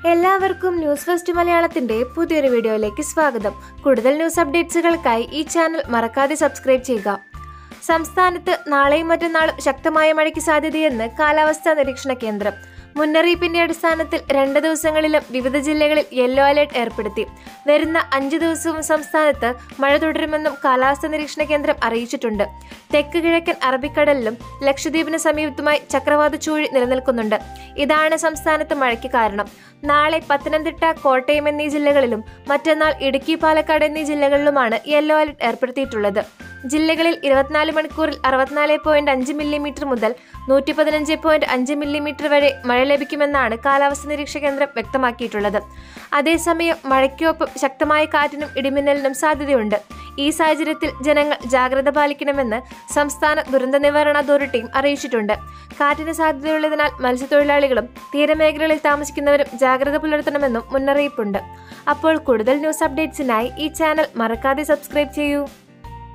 എല്ലാവർക്കും news first മലയാളത്തിന്റെ പുതിയൊരു വീഡിയോയിലേക്ക് സ്വാഗതം കൂടുതൽ ന്യൂസ് അപ്ഡേറ്റ്സുകൾക്കായി ഈ ചാനൽ മറക്കാതെ സബ്സ്ക്രൈബ് ചെയ്യുക സംസ്ഥാനത്ത് നാളെയും മറ്റന്നാളും ശക്തമായ മഴയ്ക്ക് സാധ്യതയെന്ന് കാലാവസ്ഥാ നിരീക്ഷണ കേന്ദ്രം മുന്നറിയിപ്പിന്റെ അടിസ്ഥാനത്തിൽ രണ്ട് ദിവസങ്ങളിലും വിവിധ ജില്ലകളിൽ യെല്ലോ അലർട്ട് ഏർപ്പെടുത്തി വരുന്ന അഞ്ചു ദിവസവും സംസ്ഥാനത്ത് മഴ തുടരുമെന്നും കാലാവസ്ഥാ നിരീക്ഷണ കേന്ദ്രം അറിയിച്ചിട്ടുണ്ട് തെക്ക് കിഴക്കൻ അറബിക്കടലിലും ലക്ഷദ്വീപിന് സമീപത്തുമായി ചക്രവാത ചുഴി നിലനിൽക്കുന്നുണ്ട് ഇതാണ് സംസ്ഥാനത്ത് മഴയ്ക്ക് കാരണം നാളെ പത്തനംതിട്ട കോട്ടയം എന്നീ ജില്ലകളിലും മറ്റന്നാൾ ഇടുക്കി പാലക്കാട് എന്നീ ജില്ലകളിലുമാണ് യെല്ലോ അലർട്ട് ഏർപ്പെടുത്തിയിട്ടുള്ളത് ജില്ലകളിൽ ഇരുപത്തിനാല് മണിക്കൂറിൽ അറുപത്തിനാല് പോയിന്റ് അഞ്ച് മില്ലിമീറ്റർ മുതൽ നൂറ്റി പതിനഞ്ച് പോയിന്റ് അഞ്ച് മില്ലിമീറ്റർ വരെ മഴ ലഭിക്കുമെന്നാണ് കാലാവസ്ഥാ നിരീക്ഷണ കേന്ദ്രം വ്യക്തമാക്കിയിട്ടുള്ളത് അതേസമയം മഴയ്ക്കൊപ്പം ശക്തമായ കാറ്റിനും ഇടിമിന്നലിനും സാധ്യതയുണ്ട് ഈ സാഹചര്യത്തിൽ ജനങ്ങൾ ജാഗ്രത പാലിക്കണമെന്ന് സംസ്ഥാന ദുരന്ത നിവാരണ അതോറിറ്റിയും അറിയിച്ചിട്ടുണ്ട് കാറ്റിന് സാധ്യതയുള്ളതിനാൽ മത്സ്യത്തൊഴിലാളികളും തീരമേഖലകളിൽ താമസിക്കുന്നവരും ജാഗ്രത പുലർത്തണമെന്നും മുന്നറിയിപ്പുണ്ട് അപ്പോൾ കൂടുതൽ ന്യൂസ് അപ്ഡേറ്റ്സിനായി ഈ ചാനൽ മറക്കാതെ സബ്സ്ക്രൈബ് ചെയ്യൂ